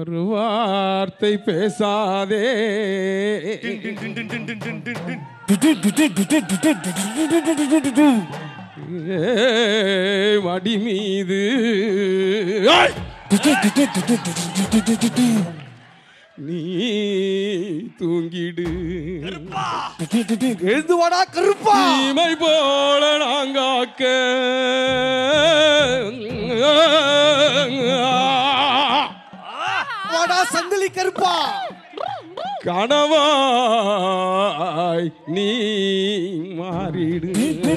மறுவார்த்தை பேசாதே ஏய், மடி மீது ஏய்! நீ தூங்கிடு எழுந்து வாடா கருப்பா தீமை போல நாங்காக்க வாடா சங்கிலி கருப்பா கனவாய் நீ மாறிடு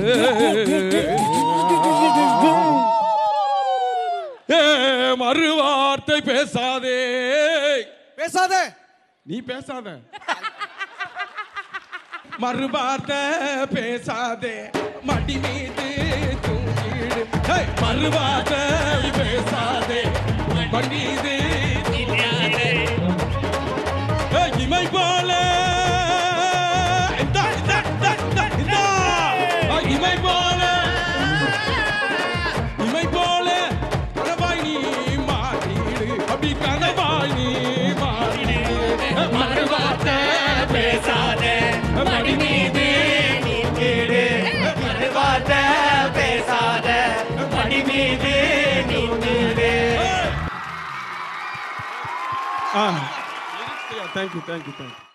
ஏ, மறுவார்த்தை பேசாதே பேசாத நீ பேசாத மறுவார்த்தை பேசாதே மடி மீது தூங்கிடு ஹே, மறுவார்த்தை பேசாதே மடி மீது ஹே, இமை போல இந்தா, இந்தா, இந்தா, இந்தா, இந்தா. ஆ, இமை போல இமை போல கனவாய் நீ மாறிடு அப்படி கனவாய் நீ மாறிடு மறுவார்த்தை பேசாதே மடி மீது நீங்கிடு மறுவாத பேசாத மடி மீது நீங்கிடு Ah. Thank you, thank you, thank you.